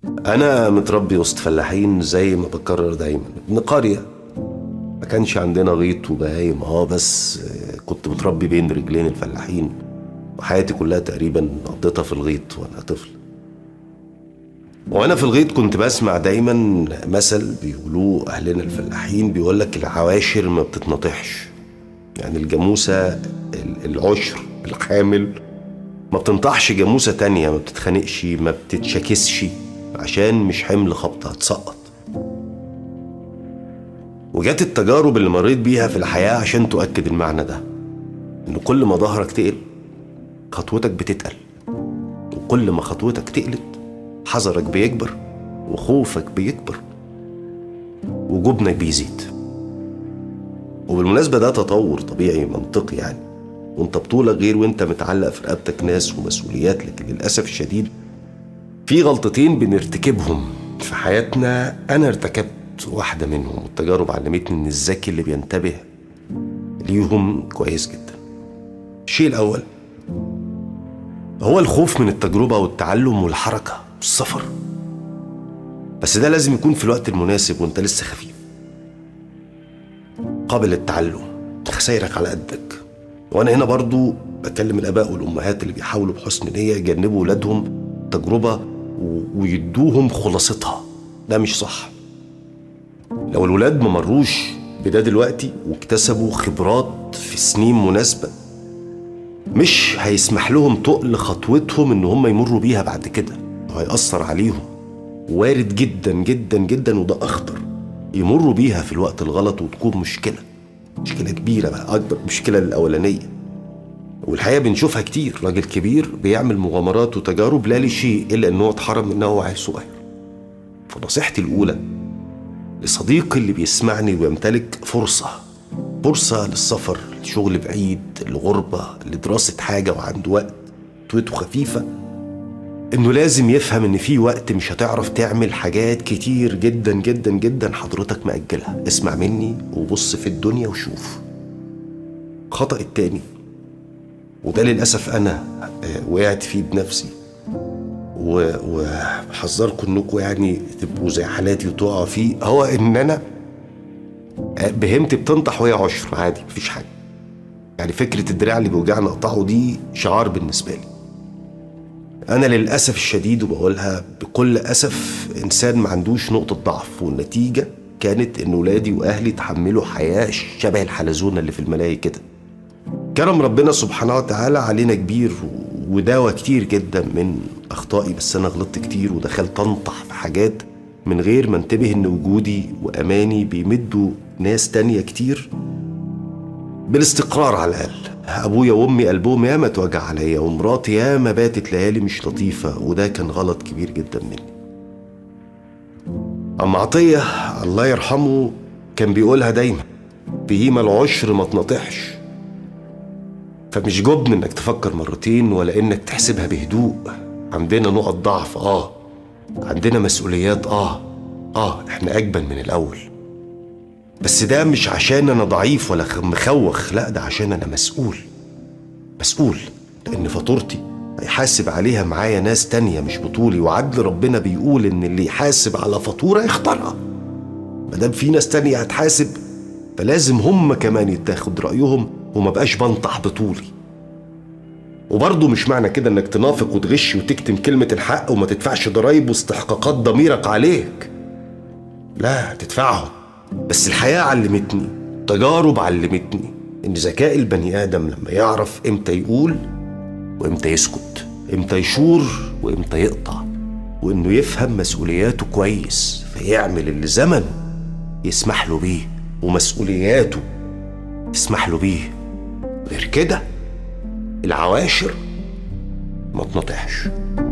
أنا متربي وسط فلاحين زي ما بكرر دايما ابن قرية ما كانش عندنا غيط وبهايم اه بس آه، كنت متربي بين رجلين الفلاحين وحياتي كلها تقريبا قضيتها في الغيط وأنا طفل وأنا في الغيط كنت بسمع دايما مثل بيقولوه أهلنا الفلاحين بيقول لك العواشر ما بتتنطحش يعني الجاموسة ال- العشر الحامل ما بتنطحش جاموسة تانية ما بتتخانقش ما بتتشاكسش عشان مش حمل خبطة هتسقط وجات التجارب اللي مريت بيها في الحياة عشان تؤكد المعنى ده إن كل ما ظهرك تقل خطوتك بتتقل وكل ما خطوتك تقلت حذرك بيكبر وخوفك بيكبر وجبنك بيزيد وبالمناسبة ده تطور طبيعي منطقي يعني وانت بطولك غير وانت متعلق في رقبتك ناس ومسؤوليات لكن للأسف الشديد في غلطتين بنرتكبهم في حياتنا أنا ارتكبت واحدة منهم والتجارب علمتني إن الذكي اللي بينتبه ليهم كويس جدا الشيء الأول هو الخوف من التجربة والتعلم والحركة والسفر بس ده لازم يكون في الوقت المناسب وانت لسه خفيف قابل للتعلم خسايرك على قدك وانا هنا برضو بكلم الاباء والامهات اللي بيحاولوا بحسن نيه يجنبوا ولادهم تجربه و- ويدوهم خلاصتها ده مش صح لو الولاد ما مروش بده دلوقتي واكتسبوا خبرات في سنين مناسبه مش هيسمح لهم تقل خطوتهم ان هم يمروا بيها بعد كده وهيأثر عليهم وارد جدا جدا جدا وده اخطر يمروا بيها في الوقت الغلط وتكون مشكله مشكله كبيره بقى اكبر مشكله الاولانيه والحقيقه بنشوفها كتير راجل كبير بيعمل مغامرات وتجارب لا لشيء الا ان هو اتحرم منها وهو عيل صغير فنصيحتي الاولى لصديقي اللي بيسمعني ويمتلك فرصه فرصه للسفر لشغل بعيد لغربه لدراسه حاجه وعنده وقت تويته خفيفه انه لازم يفهم ان في وقت مش هتعرف تعمل حاجات كتير جدا جدا جدا حضرتك مأجلها اسمع مني وبص في الدنيا وشوف خطأ التاني وده للأسف أنا آه، وقعت فيه بنفسي و- وبحذركم انكم يعني تبقوا زي حالاتي وتقعوا فيه هو ان انا آه، بهمتي بتنطح وهي عشر عادي مفيش حاجه يعني فكره الدراع اللي بيوجعني اقطعه دي شعار بالنسبه لي أنا للأسف الشديد وبقولها بكل أسف إنسان ما عندوش نقطة ضعف والنتيجة كانت إن ولادي وأهلي تحملوا حياة شبه الحلزونة اللي في الملاهي كده كرم ربنا سبحانه وتعالى علينا كبير و- وداوى كتير جدا من أخطائي بس أنا غلطت كتير ودخلت أنطح في حاجات من غير ما انتبه إن وجودي وأماني بيمدوا ناس تانية كتير بالاستقرار على الأقل أبويا وأمي قلبهم ياما اتوجع عليا ومراتي ياما باتت ليالي مش لطيفة وده كان غلط كبير جدا مني أما عطية الله يرحمه كان بيقولها دايما بهيمة العشر ما تنطحش فمش جبن انك تفكر مرتين ولا انك تحسبها بهدوء عندنا نقط ضعف اه عندنا مسؤوليات اه اه احنا اجبن من الاول بس ده مش عشان انا ضعيف ولا خ- مخوخ لا ده عشان انا مسؤول مسؤول لان فاتورتي هيحاسب عليها معايا ناس تانية مش بطولي وعدل ربنا بيقول ان اللي يحاسب على فاتورة يختارها مادام في ناس تانية هتحاسب فلازم هم كمان يتاخد رأيهم وما بقاش بنطح بطولي وبرضه مش معنى كده انك تنافق وتغش وتكتم كلمة الحق وما تدفعش ضرايب واستحقاقات ضميرك عليك لا تدفعهم بس الحياة علمتني تجارب علمتني ان ذكاء البني ادم لما يعرف امتى يقول وامتى يسكت امتى يشور وامتى يقطع وانه يفهم مسؤولياته كويس فيعمل اللي زمنه يسمح له بيه ومسؤولياته تسمح له بيه غير كده العواشر ما تنطحش